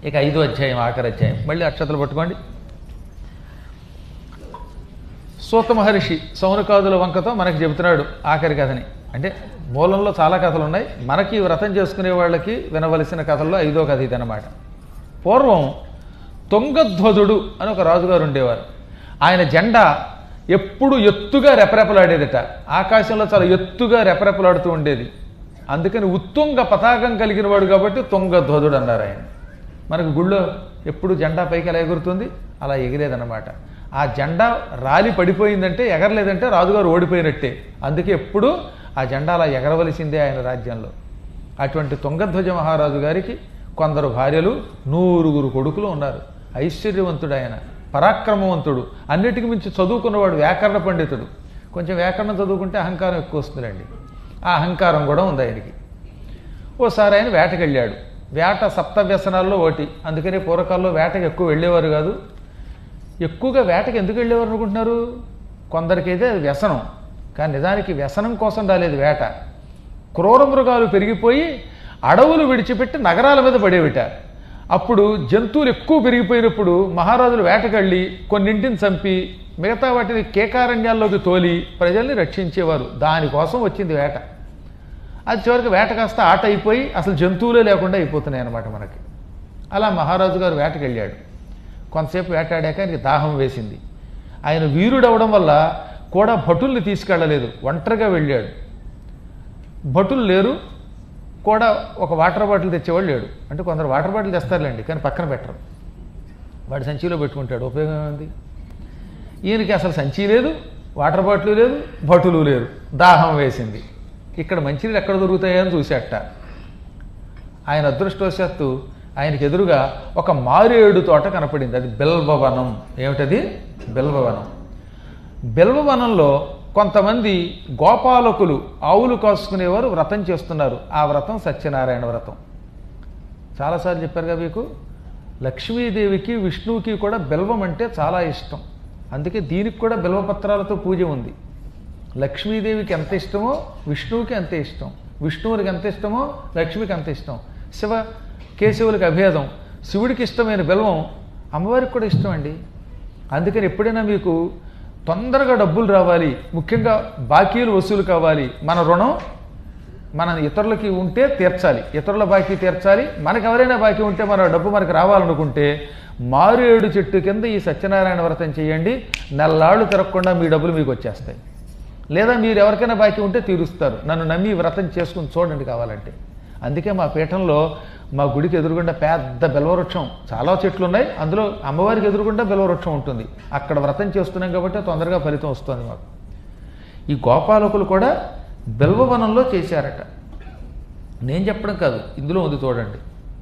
ఇక ఐదో అధ్యాయం ఆఖరి అధ్యాయం మళ్ళీ అక్షతలు పట్టుకోండి సూత మహర్షి సౌనకాదుల వంకతో మనకి చెబుతున్నాడు ఆఖరి కథని అంటే మూలంలో చాలా కథలు ఉన్నాయి మనకి ఈ వ్రతం చేసుకునే వాళ్ళకి వినవలసిన కథల్లో ఐదో కథ ఇది అనమాట పూర్వం తొంగధ్వజుడు అని ఒక రాజుగారు ఉండేవారు ఆయన జెండా ఎప్పుడు ఎత్తుగా రెపరెపలాడేదట ఆకాశంలో చాలా ఎత్తుగా రెపరెపలాడుతూ ఉండేది అందుకని ఉత్తుంగ పతాకం కలిగిన వాడు కాబట్టి తుంగధ్వజుడు అన్నారు ఆయన మనకు గుళ్ళో ఎప్పుడు జెండా పైకి ఎలా ఎగురుతుంది అలా ఎగిరేదన్నమాట ఆ జెండా రాలి పడిపోయిందంటే ఎగరలేదంటే రాజుగారు ఓడిపోయినట్టే అందుకే ఎప్పుడు ఆ జెండా అలా ఎగరవలసిందే ఆయన రాజ్యంలో అటువంటి తుంగధ్వజ మహారాజు గారికి కొందరు భార్యలు నూరుగురు కొడుకులు ఉన్నారు ఐశ్వర్యవంతుడు ఆయన పరాక్రమవంతుడు అన్నిటికి మించి చదువుకున్నవాడు వ్యాకరణ పండితుడు కొంచెం వ్యాకరణం చదువుకుంటే అహంకారం ఎక్కువ వస్తుందండి ఆ అహంకారం కూడా ఉంది ఆయనకి ఓసారి ఆయన వేటకెళ్ళాడు వేట సప్త వ్యసనాల్లో ఒకటి అందుకని పూర్వకాలంలో వేటకి ఎక్కువ వెళ్ళేవారు కాదు ఎక్కువగా వేటకి ఎందుకు వెళ్ళేవారు అనుకుంటున్నారు కొందరికైతే అది వ్యసనం కానీ నిజానికి వ్యసనం కోసం రాలేదు వేట క్రూర మృగాలు పెరిగిపోయి అడవులు విడిచిపెట్టి నగరాల మీద పడేవిట అప్పుడు జంతువులు ఎక్కువ పెరిగిపోయినప్పుడు మహారాజులు వేటకెళ్ళి కొన్నింటిని చంపి మిగతా వాటిని కేకారణ్యాల్లోకి తోలి ప్రజల్ని రక్షించేవారు దానికోసం వచ్చింది వేట అది చివరికి వేట కాస్త ఆట అయిపోయి అసలు జంతువులే లేకుండా అయిపోతున్నాయి అన్నమాట మనకి అలా మహారాజు గారు వేటకి వెళ్ళాడు కొంతసేపు వేటాడాక ఆయనకి దాహం వేసింది ఆయన వీరుడు అవడం వల్ల కూడా భటుల్ని తీసుకెళ్ళలేదు ఒంటరిగా వెళ్ళాడు భటులు లేరు కూడా ఒక వాటర్ బాటిల్ తెచ్చేవాళ్ళు లేడు అంటే కొందరు వాటర్ బాటిల్ తెస్తారులేండి కానీ పక్కన పెట్టరు వాడు సంచిలో పెట్టుకుంటాడు ఉపయోగం ఏముంది ఈయనకి అసలు సంచి లేదు వాటర్ బాటిల్ లేదు భటులు లేరు దాహం వేసింది ఇక్కడ మంచినీళ్ళు ఎక్కడ దొరుకుతాయని చూసేట ఆయన అదృష్టవశాత్తు ఆయనకి ఎదురుగా ఒక మారేడు తోట కనపడింది అది బెల్వవనం ఏమిటది బెల్వవనం బెల్వవనంలో కొంతమంది గోపాలకులు ఆవులు కాసుకునేవారు వ్రతం చేస్తున్నారు ఆ వ్రతం సత్యనారాయణ వ్రతం చాలాసార్లు చెప్పారు కదా మీకు లక్ష్మీదేవికి విష్ణువుకి కూడా బెల్వం అంటే చాలా ఇష్టం అందుకే దీనికి కూడా బెల్వపత్రాలతో పూజ ఉంది లక్ష్మీదేవికి ఎంత ఇష్టమో విష్ణువుకి అంతే ఇష్టం విష్ణువునికి ఎంత ఇష్టమో లక్ష్మికి అంత ఇష్టం శివ కేశవులకి అభేదం శివుడికి ఇష్టమైన బెల్వం అమ్మవారికి కూడా ఇష్టం అండి అందుకని ఎప్పుడైనా మీకు తొందరగా డబ్బులు రావాలి ముఖ్యంగా బాకీలు వసూలు కావాలి మన రుణం మన ఇతరులకి ఉంటే తీర్చాలి ఇతరుల బాకీ తీర్చాలి మనకు ఎవరైనా బాకీ ఉంటే మన డబ్బు మనకు రావాలనుకుంటే మారేడు చెట్టు కింద ఈ సత్యనారాయణ వ్రతం చేయండి నెల్లాళ్ళు తిరగకుండా మీ డబ్బులు మీకు వచ్చేస్తాయి లేదా మీరు ఎవరికైనా బాకీ ఉంటే తీరుస్తారు నన్ను నమ్మి ఈ వ్రతం చేసుకుని చూడండి కావాలంటే అందుకే మా పీఠంలో మా గుడికి ఎదురుగుండా పెద్ద బెల్వవృక్షం చాలా చెట్లు ఉన్నాయి అందులో అమ్మవారికి ఎదురుగుండా బెల్వవృక్షం ఉంటుంది అక్కడ వ్రతం చేస్తున్నాం కాబట్టి తొందరగా ఫలితం వస్తుంది మాకు ఈ గోపాలకులు కూడా బెల్వవనంలో చేశారట నేను చెప్పడం కాదు ఇందులో ఉంది చూడండి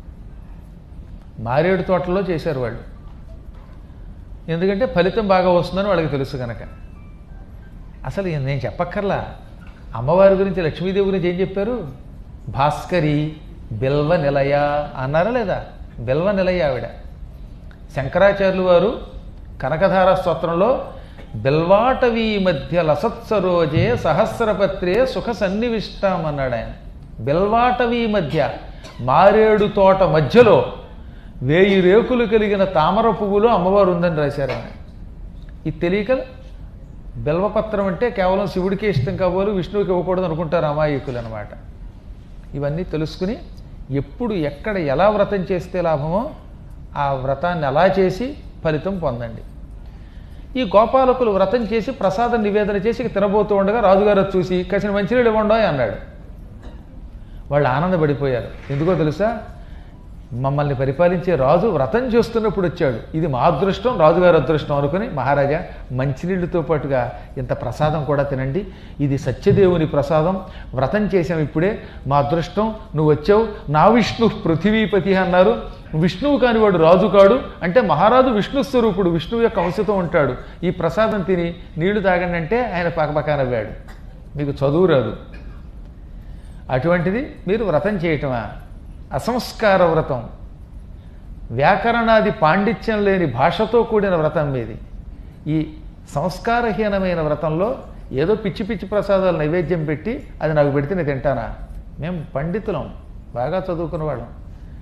మారేడు తోటలో చేశారు వాళ్ళు ఎందుకంటే ఫలితం బాగా వస్తుందని వాళ్ళకి తెలుసు కనుక అసలు నేను చెప్పక్కర్లా అమ్మవారి గురించి లక్ష్మీదేవి గురించి ఏం చెప్పారు భాస్కరి బిల్వ నిలయ అన్నారా లేదా బిల్వ నిలయ ఆవిడ శంకరాచార్యులు వారు కనకధార స్తోత్రంలో బిల్వాటవీ మధ్య లసత్సరోజే సహస్రపత్రే సుఖ సన్నివిష్టాం అన్నాడు ఆయన బిల్వాటవీ మధ్య మారేడు తోట మధ్యలో వేయి రేకులు కలిగిన తామర పువ్వులో అమ్మవారు ఉందని రాశారు ఆయన ఇది తెలియక బిల్వపత్రం అంటే కేవలం శివుడికే ఇష్టం కాబోలు విష్ణువుకి ఇవ్వకూడదు అనుకుంటారు అమాయకులు అనమాట ఇవన్నీ తెలుసుకుని ఎప్పుడు ఎక్కడ ఎలా వ్రతం చేస్తే లాభమో ఆ వ్రతాన్ని అలా చేసి ఫలితం పొందండి ఈ గోపాలకులు వ్రతం చేసి ప్రసాదం నివేదన చేసి ఇక తినబోతూ ఉండగా రాజుగారు అది చూసి కసిన మంచినీళ్ళు ఇవ్వండి అన్నాడు వాళ్ళు ఆనందపడిపోయారు ఎందుకో తెలుసా మమ్మల్ని పరిపాలించే రాజు వ్రతం చేస్తున్నప్పుడు వచ్చాడు ఇది మా అదృష్టం రాజుగారి అదృష్టం అనుకుని మహారాజా మంచినీళ్ళతో పాటుగా ఇంత ప్రసాదం కూడా తినండి ఇది సత్యదేవుని ప్రసాదం వ్రతం చేసాం ఇప్పుడే మా అదృష్టం నువ్వు వచ్చావు నా విష్ణు పృథివీపతి అన్నారు విష్ణువు కాని వాడు రాజు కాడు అంటే మహారాజు విష్ణు స్వరూపుడు విష్ణువు యొక్క అంశతో ఉంటాడు ఈ ప్రసాదం తిని నీళ్లు తాగండి అంటే ఆయన పక్కపక్క నవ్వాడు మీకు చదువు రాదు అటువంటిది మీరు వ్రతం చేయటమా అసంస్కార వ్రతం వ్యాకరణాది పాండిత్యం లేని భాషతో కూడిన వ్రతం మీది ఈ సంస్కారహీనమైన వ్రతంలో ఏదో పిచ్చి పిచ్చి ప్రసాదాలు నైవేద్యం పెట్టి అది నాకు పెడితే నేను తింటానా మేము పండితులం బాగా చదువుకున్న వాళ్ళం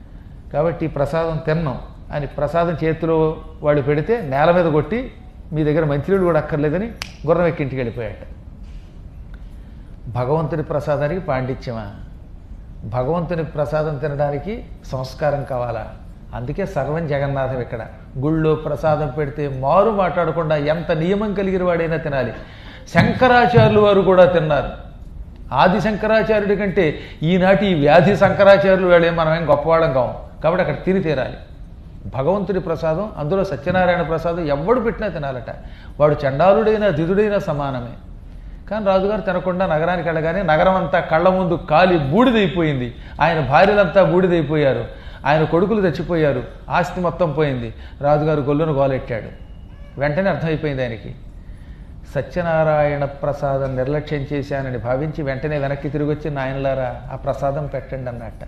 కాబట్టి ఈ ప్రసాదం తిన్నాం అని ప్రసాదం చేతిలో వాళ్ళు పెడితే నేల మీద కొట్టి మీ దగ్గర మంచినీళ్ళు కూడా అక్కర్లేదని గుర్రం ఎక్కి ఇంటికి వెళ్ళిపోయాట భగవంతుని ప్రసాదానికి పాండిత్యమా భగవంతుని ప్రసాదం తినడానికి సంస్కారం కావాలా అందుకే సర్వం జగన్నాథం ఇక్కడ గుళ్ళో ప్రసాదం పెడితే మారు మాట్లాడకుండా ఎంత నియమం కలిగిన వాడైనా తినాలి శంకరాచార్యులు వారు కూడా తిన్నారు ఆది శంకరాచార్యుడి కంటే ఈనాటి ఈ వ్యాధి శంకరాచార్యులు వేళే మనమేం గొప్పవాళ్ళం కాం కాబట్టి అక్కడ తిని తీరాలి భగవంతుడి ప్రసాదం అందులో సత్యనారాయణ ప్రసాదం ఎవడు పెట్టినా తినాలట వాడు చండాలుడైనా దిదుడైనా సమానమే కానీ రాజుగారు తినకుండా నగరానికి వెళ్ళగానే నగరం అంతా కళ్ళ ముందు కాలి బూడిదైపోయింది ఆయన భార్యలంతా బూడిదైపోయారు ఆయన కొడుకులు చచ్చిపోయారు ఆస్తి మొత్తం పోయింది రాజుగారు గొల్లును గోలెట్టాడు వెంటనే అర్థమైపోయింది ఆయనకి సత్యనారాయణ ప్రసాదం నిర్లక్ష్యం చేశానని భావించి వెంటనే వెనక్కి తిరిగి వచ్చి నాయనలారా ఆ ప్రసాదం పెట్టండి అన్నట్ట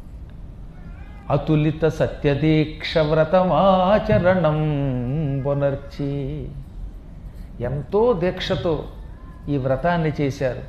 అతులిత సత్యదీక్ష వ్రతమాచరణం పునర్చి ఎంతో దీక్షతో ఈ వ్రతాన్ని చేశారు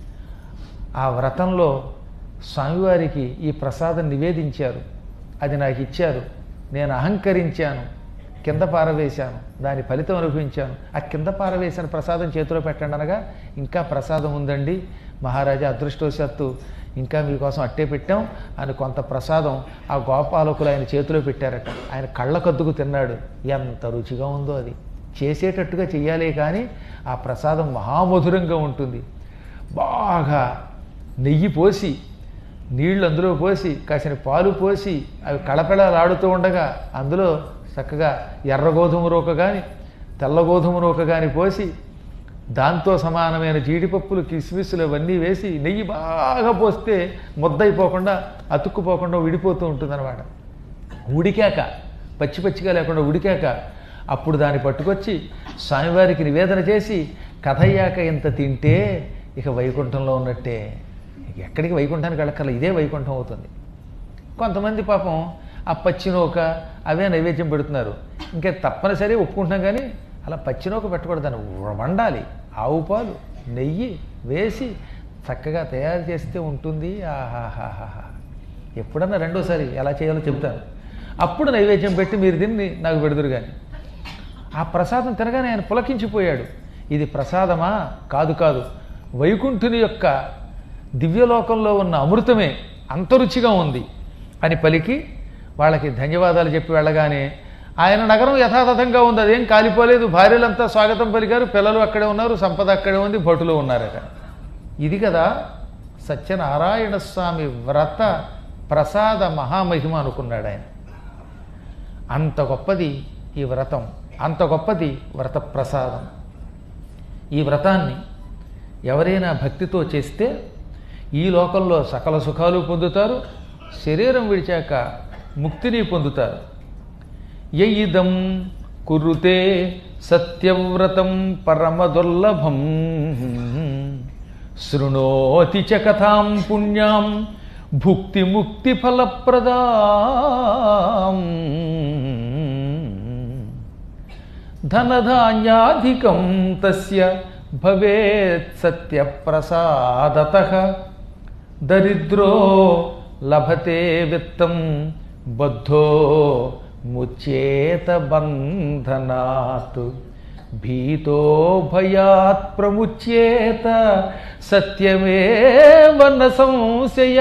ఆ వ్రతంలో స్వామివారికి ఈ ప్రసాదం నివేదించారు అది నాకు ఇచ్చారు నేను అహంకరించాను కింద పారవేశాను దాని ఫలితం అనుభవించాను ఆ కింద పారవేసిన ప్రసాదం చేతిలో పెట్టండి అనగా ఇంకా ప్రసాదం ఉందండి మహారాజా అదృష్టవశాత్తు ఇంకా మీకోసం అట్టే పెట్టాం అని కొంత ప్రసాదం ఆ గోపాలకులు ఆయన చేతిలో పెట్టారట ఆయన కళ్ళకద్దుకు తిన్నాడు ఎంత రుచిగా ఉందో అది చేసేటట్టుగా చెయ్యాలే కానీ ఆ ప్రసాదం మహామధురంగా ఉంటుంది బాగా నెయ్యి పోసి నీళ్లు అందులో పోసి కాసిన పాలు పోసి అవి కళపెళలాడుతూ ఉండగా అందులో చక్కగా ఎర్ర గోధుమ రూక కానీ తెల్ల గోధుమ రూక కానీ పోసి దాంతో సమానమైన జీడిపప్పులు కిస్మిస్సులు అవన్నీ వేసి నెయ్యి బాగా పోస్తే ముద్దయిపోకుండా అతుక్కుపోకుండా విడిపోతూ ఉంటుందన్నమాట ఉడికాక పచ్చి పచ్చిగా లేకుండా ఉడికాక అప్పుడు దాన్ని పట్టుకొచ్చి స్వామివారికి నివేదన చేసి కథ అయ్యాక ఇంత తింటే ఇక వైకుంఠంలో ఉన్నట్టే ఎక్కడికి వైకుంఠానికి వెళ్ళక్కర్ల ఇదే వైకుంఠం అవుతుంది కొంతమంది పాపం ఆ పచ్చినోక అవే నైవేద్యం పెడుతున్నారు ఇంకా తప్పనిసరి ఒప్పుకుంటున్నాం కానీ అలా పచ్చినోక పెట్టకూడదు దాన్ని వండాలి ఆవు పాలు నెయ్యి వేసి చక్కగా తయారు చేస్తే ఉంటుంది ఆహాహాహా ఎప్పుడన్నా రెండోసారి ఎలా చేయాలో చెబుతాను అప్పుడు నైవేద్యం పెట్టి మీరు తిని నాకు పెడుదురు కానీ ఆ ప్రసాదం తినగానే ఆయన పులకించిపోయాడు ఇది ప్రసాదమా కాదు కాదు వైకుంఠుని యొక్క దివ్యలోకంలో ఉన్న అమృతమే అంత రుచిగా ఉంది అని పలికి వాళ్ళకి ధన్యవాదాలు చెప్పి వెళ్ళగానే ఆయన నగరం యథాతథంగా ఉంది అదేం కాలిపోలేదు భార్యలంతా స్వాగతం పలికారు పిల్లలు అక్కడే ఉన్నారు సంపద అక్కడే ఉంది భటులు ఉన్నారట ఇది కదా సత్యనారాయణ స్వామి వ్రత ప్రసాద మహామహిమ అనుకున్నాడు ఆయన అంత గొప్పది ఈ వ్రతం అంత గొప్పది వ్రత ప్రసాదం ఈ వ్రతాన్ని ఎవరైనా భక్తితో చేస్తే ఈ లోకంలో సకల సుఖాలు పొందుతారు శరీరం విడిచాక ముక్తిని పొందుతారు యయిదం కురుతే సత్యవ్రతం పరమదుర్లభం శృణోతి చ కథాం పుణ్యాం భుక్తి ముక్తి ఫలప్రదాం ధనధాన్యాధికం తస్య భవేత్ సత్యప్రసాదత దరిద్రో లభతే విత్తం బద్ధో ముచ్యేత బంధనాత్ భీతో భయాత్ ప్రముచ్యేత సత్యమేవ న సంశయ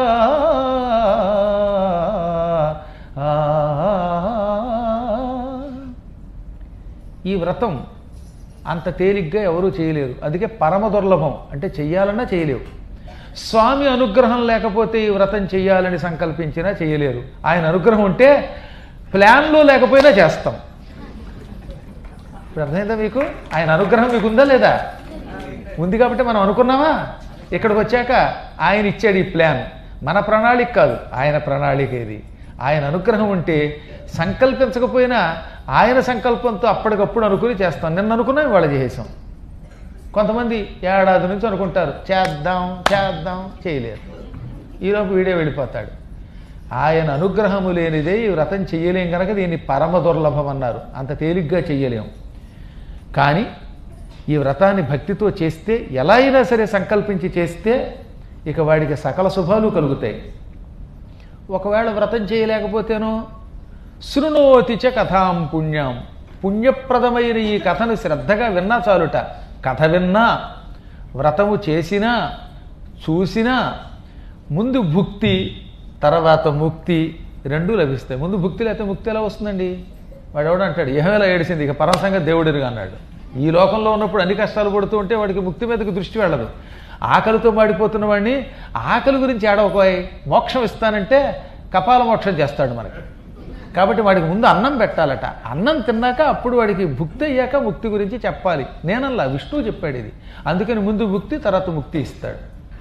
ఈ వ్రతం అంత తేలిగ్గా ఎవరూ చేయలేరు అందుకే పరమ దుర్లభం అంటే చెయ్యాలన్నా చేయలేవు స్వామి అనుగ్రహం లేకపోతే ఈ వ్రతం చెయ్యాలని సంకల్పించినా చేయలేరు ఆయన అనుగ్రహం ఉంటే ప్లాన్లో లేకపోయినా చేస్తాం ఇప్పుడు అర్థమైందా మీకు ఆయన అనుగ్రహం మీకు ఉందా లేదా ఉంది కాబట్టి మనం అనుకున్నామా ఇక్కడికి వచ్చాక ఆయన ఇచ్చాడు ఈ ప్లాన్ మన ప్రణాళిక కాదు ఆయన ప్రణాళిక ఇది ఆయన అనుగ్రహం ఉంటే సంకల్పించకపోయినా ఆయన సంకల్పంతో అప్పటికప్పుడు అనుకుని చేస్తాం నిన్న అనుకున్నాం ఇవాళ చేసాం కొంతమంది ఏడాది నుంచి అనుకుంటారు చేద్దాం చేద్దాం చేయలేరు ఈలోపు వీడే వెళ్ళిపోతాడు ఆయన అనుగ్రహము లేనిదే ఈ వ్రతం చెయ్యలేం కనుక దీన్ని పరమ దుర్లభం అన్నారు అంత తేలిగ్గా చెయ్యలేం కానీ ఈ వ్రతాన్ని భక్తితో చేస్తే ఎలా అయినా సరే సంకల్పించి చేస్తే ఇక వాడికి సకల శుభాలు కలుగుతాయి ఒకవేళ వ్రతం చేయలేకపోతేనో శృణోతి చ కథాం పుణ్యం పుణ్యప్రదమైన ఈ కథను శ్రద్ధగా విన్నా చాలుట కథ విన్నా వ్రతము చేసినా చూసినా ముందు భుక్తి తర్వాత ముక్తి రెండూ లభిస్తాయి ముందు భుక్తి లేకపోతే ముక్తి ఎలా వస్తుందండి వాడు ఎవడు అంటాడు ఏమేలా ఏడిసింది ఇక పరమసంగా దేవుడిరుగా అన్నాడు ఈ లోకంలో ఉన్నప్పుడు అన్ని కష్టాలు పడుతూ ఉంటే వాడికి ముక్తి మీదకి దృష్టి వెళ్ళదు ఆకలితో మాడిపోతున్న వాడిని ఆకలి గురించి ఏడవకోయ్ మోక్షం ఇస్తానంటే కపాల మోక్షం చేస్తాడు మనకి కాబట్టి వాడికి ముందు అన్నం పెట్టాలట అన్నం తిన్నాక అప్పుడు వాడికి భుక్తి అయ్యాక ముక్తి గురించి చెప్పాలి నేనల్లా విష్ణువు చెప్పాడు ఇది అందుకని ముందు భుక్తి తర్వాత ముక్తి ఇస్తాడు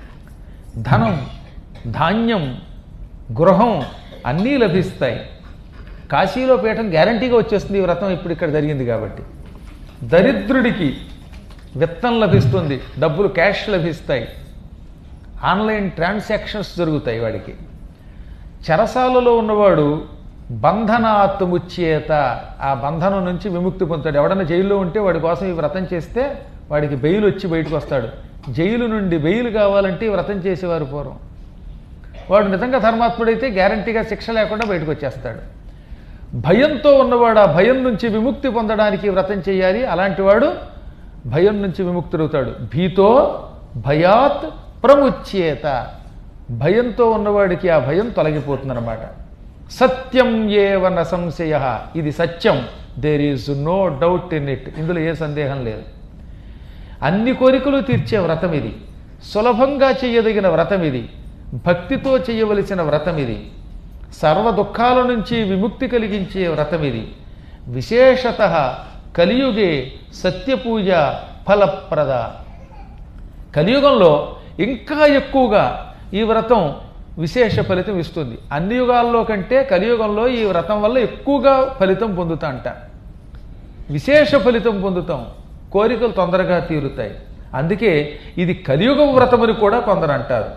ధనం ధాన్యం గృహం అన్నీ లభిస్తాయి కాశీలో పీఠం గ్యారంటీగా వచ్చేస్తుంది ఈ వ్రతం ఇప్పుడు ఇక్కడ జరిగింది కాబట్టి దరిద్రుడికి విత్తం లభిస్తుంది డబ్బులు క్యాష్ లభిస్తాయి ఆన్లైన్ ట్రాన్సాక్షన్స్ జరుగుతాయి వాడికి చెరసాలలో ఉన్నవాడు బంధనాత్ ముచ్చేత ఆ బంధనం నుంచి విముక్తి పొందుతాడు ఎవడన్నా జైల్లో ఉంటే వాడి కోసం ఈ వ్రతం చేస్తే వాడికి బెయిల్ వచ్చి బయటకు వస్తాడు జైలు నుండి బెయిల్ కావాలంటే ఈ వ్రతం చేసేవారు పూర్వం వాడు నిజంగా ధర్మాత్ముడైతే గ్యారంటీగా శిక్ష లేకుండా బయటకు వచ్చేస్తాడు భయంతో ఉన్నవాడు ఆ భయం నుంచి విముక్తి పొందడానికి వ్రతం చేయాలి అలాంటి వాడు భయం నుంచి విముక్తుడవుతాడు భీతో భయాత్ ప్రముచ్యేత భయంతో ఉన్నవాడికి ఆ భయం తొలగిపోతుందన్నమాట సత్యం ఏవన సంశయ ఇది సత్యం there is no doubt in it ఇందులో ఏ సందేహం లేదు అన్ని కోరికలు తీర్చే వ్రతం ఇది సులభంగా చేయదగిన వ్రతం ఇది భక్తితో చేయవలసిన వ్రతం ఇది సర్వ దుఃఖాల నుంచి విముక్తి కలిగించే వ్రతం ఇది విశేషత కలియుగే సత్యపూజ ఫలప్రద కలియుగంలో ఇంకా ఎక్కువగా ఈ వ్రతం విశేష ఫలితం ఇస్తుంది అన్ని యుగాల్లో కంటే కలియుగంలో ఈ వ్రతం వల్ల ఎక్కువగా ఫలితం పొందుతా అంట విశేష ఫలితం పొందుతాం కోరికలు తొందరగా తీరుతాయి అందుకే ఇది కలియుగ వ్రతమని కూడా కొందరు అంటారు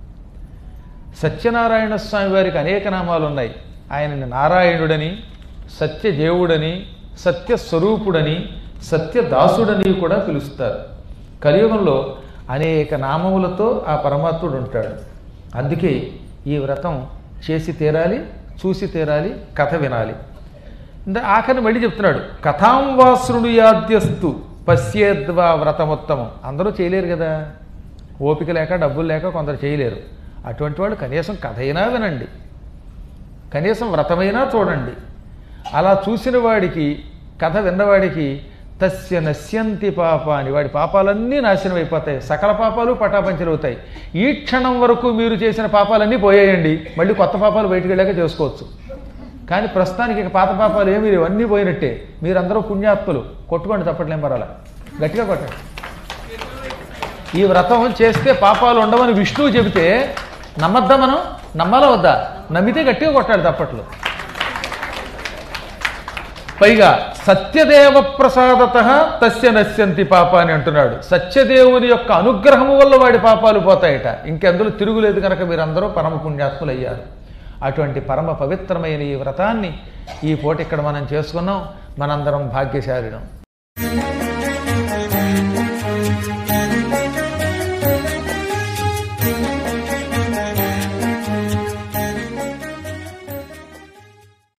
సత్యనారాయణ స్వామి వారికి అనేక నామాలు ఉన్నాయి ఆయనని నారాయణుడని సత్యదేవుడని సత్యస్వరూపుడని సత్యదాసుడని కూడా పిలుస్తారు కలియుగంలో అనేక నామములతో ఆ పరమాత్ముడు ఉంటాడు అందుకే ఈ వ్రతం చేసి తీరాలి చూసి తీరాలి కథ వినాలి ఇంత ఆఖరిని మళ్ళీ చెప్తున్నాడు కథాం వాసుడు యాద్యస్తు పశ్యేద్వా వ్రతమోత్తమం అందరూ చేయలేరు కదా ఓపిక లేక డబ్బులు లేక కొందరు చేయలేరు అటువంటి వాళ్ళు కనీసం కథ అయినా వినండి కనీసం వ్రతమైనా చూడండి అలా చూసిన వాడికి కథ విన్నవాడికి తస్య నశ్యంతి పాపాని వాడి పాపాలన్నీ నాశనం అయిపోతాయి సకల పాపాలు పటాపంచలవుతాయి ఈ క్షణం వరకు మీరు చేసిన పాపాలన్నీ పోయాయండి మళ్ళీ కొత్త పాపాలు బయటికి వెళ్ళాక చేసుకోవచ్చు కానీ ప్రస్తుతానికి ఇక పాత పాపాలు ఏమీ లేవు అన్నీ పోయినట్టే మీరందరూ పుణ్యాత్ములు కొట్టుకోండి తప్పట్లేం పర్వాలా గట్టిగా కొట్టండి ఈ వ్రతం చేస్తే పాపాలు ఉండవని విష్ణువు చెబితే నమ్మద్దా మనం నమ్మాలా వద్దా నమ్మితే గట్టిగా కొట్టాడు తప్పట్లు పైగా సత్యదేవ ప్రసాదత తస్య నశ్యంతి పాపాని అంటున్నాడు సత్యదేవుని యొక్క అనుగ్రహము వల్ల వాడి పాపాలు పోతాయట ఇంకెందులో తిరుగులేదు కనుక మీరందరూ పరమ పుణ్యాత్ములు అయ్యారు అటువంటి పరమ పవిత్రమైన ఈ వ్రతాన్ని ఈ పూట ఇక్కడ మనం చేసుకున్నాం మనందరం భాగ్యశాలినం